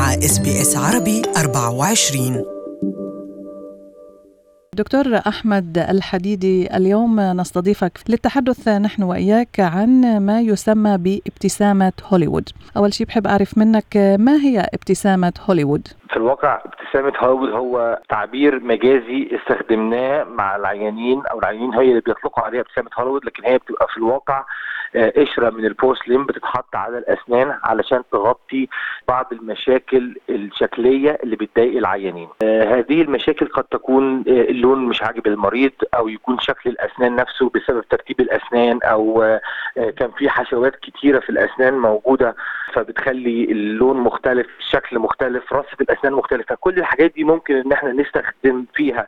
اس بي اس عربي 24 دكتور أحمد الحديدي اليوم نستضيفك للتحدث نحن وإياك عن ما يسمى بابتسامة هوليوود أول شيء بحب أعرف منك ما هي ابتسامة هوليوود؟ في الواقع ابتسامة هوليوود هو تعبير مجازي استخدمناه مع العيانين او العيانين هي اللي بيطلقوا عليها ابتسامة هوليوود لكن هي بتبقى في الواقع آه، قشرة من البورسلين بتتحط على الاسنان علشان تغطي بعض المشاكل الشكلية اللي بتضايق العيانين آه، هذه المشاكل قد تكون آه، اللون مش عاجب المريض او يكون شكل الاسنان نفسه بسبب ترتيب الاسنان او كان في حشوات كتيرة في الاسنان موجودة فبتخلي اللون مختلف الشكل مختلف رصة الاسنان مختلفة كل الحاجات دي ممكن ان احنا نستخدم فيها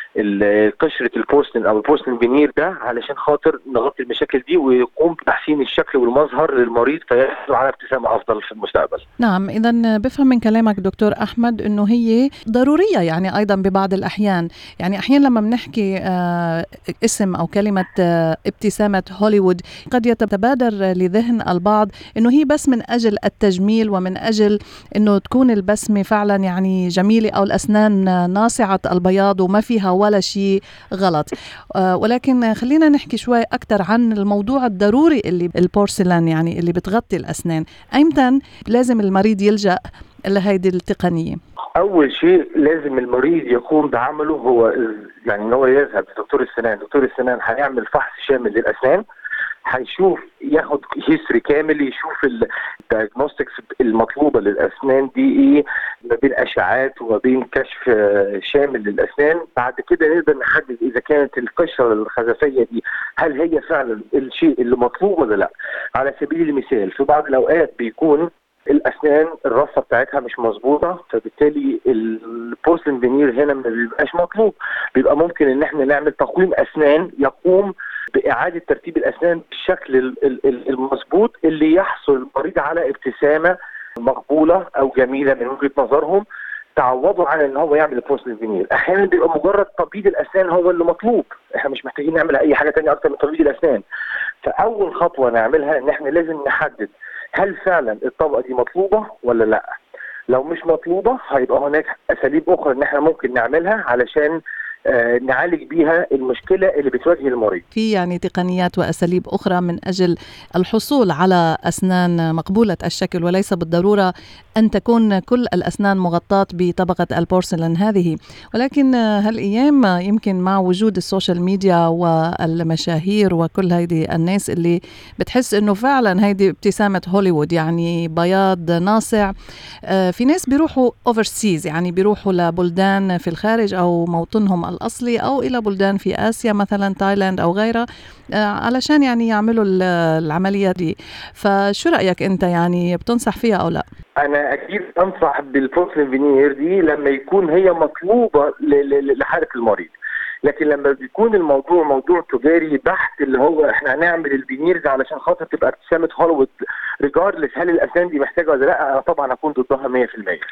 قشره البورسلين او البورسلين فينير ده علشان خاطر نغطي المشاكل دي ويقوم بتحسين الشكل والمظهر للمريض فيحصل على ابتسامه افضل في المستقبل. نعم اذا بفهم من كلامك دكتور احمد انه هي ضروريه يعني ايضا ببعض الاحيان، يعني احيانا لما بنحكي آه اسم او كلمه آه ابتسامه هوليوود قد يتبادر لذهن البعض انه هي بس من اجل التجميل ومن اجل انه تكون البسمه فعلا يعني جميله او الاسنان ناصعه البياض وما فيها ولا شيء غلط آه، ولكن خلينا نحكي شوي أكثر عن الموضوع الضروري اللي البورسلان يعني اللي بتغطي الأسنان أيمتى لازم المريض يلجأ لهيدي التقنية اول شيء لازم المريض يقوم بعمله هو يعني ان هو يذهب لدكتور السنان، دكتور السنان هيعمل فحص شامل للاسنان هيشوف ياخد هيستوري كامل يشوف الدايجنوستكس المطلوبه للاسنان دي ايه ما بين اشعاعات وما بين كشف شامل للاسنان بعد كده نقدر نحدد اذا كانت القشره الخزفيه دي هل هي فعلا الشيء اللي مطلوب ولا لا على سبيل المثال في بعض الاوقات بيكون الاسنان الرصه بتاعتها مش مظبوطه فبالتالي البورسلين فينير هنا ما بيبقاش مطلوب بيبقى ممكن ان احنا نعمل تقويم اسنان يقوم باعاده ترتيب الاسنان بالشكل المظبوط اللي يحصل المريض على ابتسامه مقبوله او جميله من وجهه نظرهم تعوضوا عن ان هو يعمل البورسلين فينير احيانا بيبقى مجرد تبييض الاسنان هو اللي مطلوب احنا مش محتاجين نعمل اي حاجه ثانيه اكتر من تبييض الاسنان فاول خطوه نعملها ان احنا لازم نحدد هل فعلا الطبقه دي مطلوبه ولا لا لو مش مطلوبه هيبقى هناك اساليب اخرى ان احنا ممكن نعملها علشان آه، نعالج بيها المشكله اللي بتواجه المريض. في يعني تقنيات واساليب اخرى من اجل الحصول على اسنان مقبوله الشكل وليس بالضروره ان تكون كل الاسنان مغطاه بطبقه البورسلين هذه، ولكن هالايام يمكن مع وجود السوشيال ميديا والمشاهير وكل هيدي الناس اللي بتحس انه فعلا هيدي ابتسامه هوليوود يعني بياض ناصع آه، في ناس بيروحوا اوفرسيز يعني بيروحوا لبلدان في الخارج او موطنهم الأصلي أو إلى بلدان في آسيا مثلا تايلاند أو غيرها آه، علشان يعني يعملوا العملية دي فشو رأيك أنت يعني بتنصح فيها أو لا؟ أنا أكيد أنصح بالبورسلين فينير دي لما يكون هي مطلوبة لحالة المريض لكن لما بيكون الموضوع موضوع تجاري بحت اللي هو احنا هنعمل الفينيرز علشان خاطر تبقى ابتسامه هوليوود ريجاردلس هل الاسنان دي محتاجه ولا لا انا طبعا اكون ضدها 100%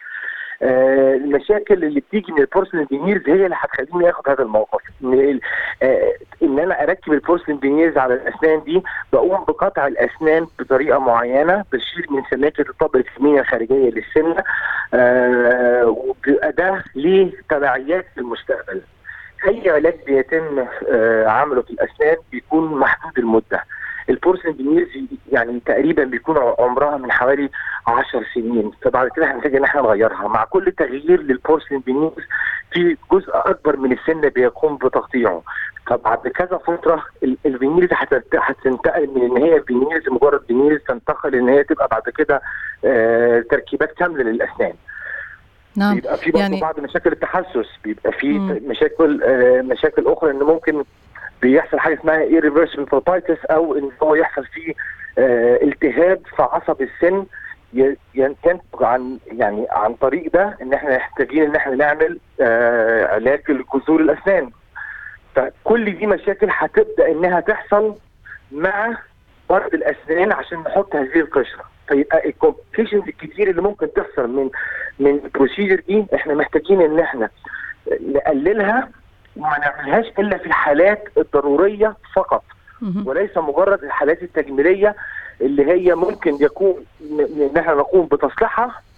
آه، المشاكل اللي بتيجي من البورسلين فينيرز هي اللي هتخليني اخد هذا الموقف ان آه، ان انا اركب البورسلين فينيرز على الاسنان دي بقوم بقطع الاسنان بطريقه معينه بشيل من سماكه الطبقه الفميه الخارجيه للسنه آه، وبيبقى ده ليه تبعيات في المستقبل اي علاج بيتم عمله في الاسنان بيكون محدود المده البورسلين فينيرز يعني تقريبا بيكون عمرها من حوالي 10 سنين فبعد كده هنحتاج ان احنا نغيرها مع كل تغيير للبورسلين فينيرز في جزء اكبر من السن بيقوم بتقطيعه فبعد كذا فتره الفينيرز هتنتقل من ان هي فينيرز مجرد فينيرز تنتقل ان هي تبقى بعد كده آه تركيبات كامله للاسنان نعم بيبقى في يعني بعض مشاكل التحسس بيبقى في مشاكل آه مشاكل اخرى ان ممكن بيحصل حاجه اسمها irreversible pulpitis او ان هو يحصل فيه آه التهاب في عصب السن ينتج عن يعني عن طريق ده ان احنا محتاجين ان احنا نعمل آه علاج لجذور الاسنان فكل دي مشاكل هتبدا انها تحصل مع مرض الاسنان عشان نحط هذه القشره فيبقى الكومبليكيشنز الكتير اللي ممكن تحصل من من البروسيجر دي احنا محتاجين ان احنا نقللها وما نعملهاش الا في الحالات الضروريه فقط وليس مجرد الحالات التجميليه اللي هي ممكن يكون ان احنا نقوم بتصليحها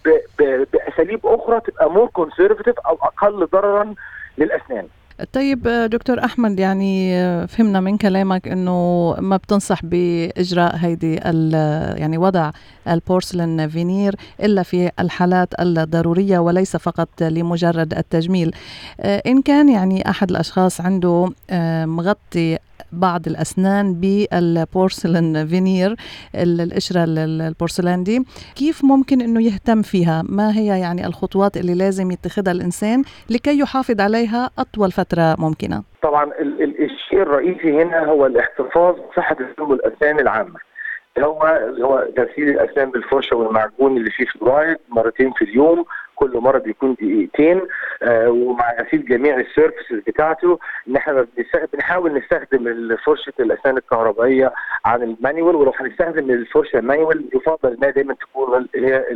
باساليب اخرى تبقى مور كونسرفتيف او اقل ضررا للاسنان طيب دكتور احمد يعني فهمنا من كلامك انه ما بتنصح باجراء هيدي يعني وضع البورسلين فينير الا في الحالات الضروريه وليس فقط لمجرد التجميل ان كان يعني احد الاشخاص عنده مغطي بعض الأسنان بالبورسلين فينير القشرة البورسلان دي كيف ممكن أنه يهتم فيها ما هي يعني الخطوات اللي لازم يتخذها الإنسان لكي يحافظ عليها أطول فترة ممكنة طبعا الشيء الرئيسي هنا هو الاحتفاظ بصحة الأسنان العامة هو هو غسيل الاسنان بالفرشه والمعجون اللي فيه فلورايد مرتين في اليوم كل مره بيكون دقيقتين آه ومع غسيل جميع السيرفيسز بتاعته ان احنا بنحاول نستخدم فرشه الاسنان الكهربائيه عن المانيوال ولو هنستخدم الفرشه المانيوال يفضل انها دايما تكون هي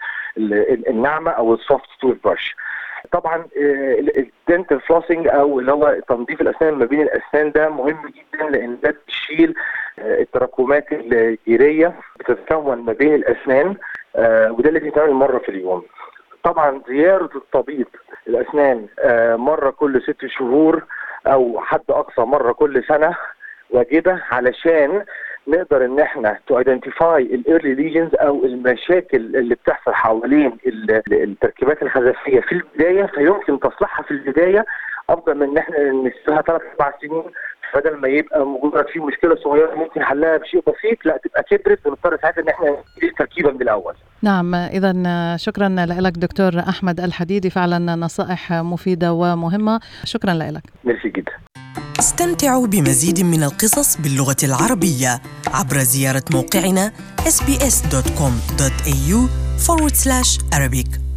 الناعمه او السوفت توث برش طبعا الدنتال فلوسنج او اللي هو تنظيف الاسنان ما بين الاسنان ده مهم جدا لان ده بتشيل التراكمات الجيريه بتتكون ما بين الاسنان وده اللي بيتعمل مره في اليوم طبعا زياره الطبيب الاسنان مره كل ست شهور او حد اقصى مره كل سنه واجبه علشان نقدر ان احنا تو ايدنتيفاي الايرلي ليجنز او المشاكل اللي بتحصل حوالين التركيبات الخزفيه في البدايه فيمكن تصليحها في البدايه افضل من ان احنا نسيبها ثلاث اربع سنين بدل ما يبقى مجرد في مشكله صغيره ممكن حلها بشيء بسيط لا تبقى كبرت ونضطر ساعتها ان احنا نبتدي التركيبه من الاول. نعم اذا شكرا لك دكتور احمد الحديدي فعلا نصائح مفيده ومهمه شكرا لك. ميرسي جدا. استمتعوا بمزيد من القصص باللغة العربية عبر زيارة موقعنا sbs.com.au forward slash Arabic